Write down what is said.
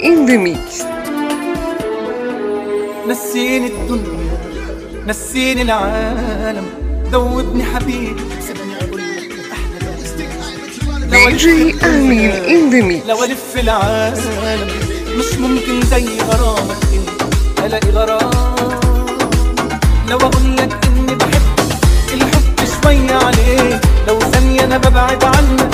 in the mix نسيني الدنيا نسيني العالم ذوبني حبيبي سيبني اقول لك احلى DJ Amin in the mix لو الف العالم مش ممكن زي غرامك انت الاقي غرام لو اقول لك اني بحبك الحب شوية عليك لو ثانية انا ببعد عنك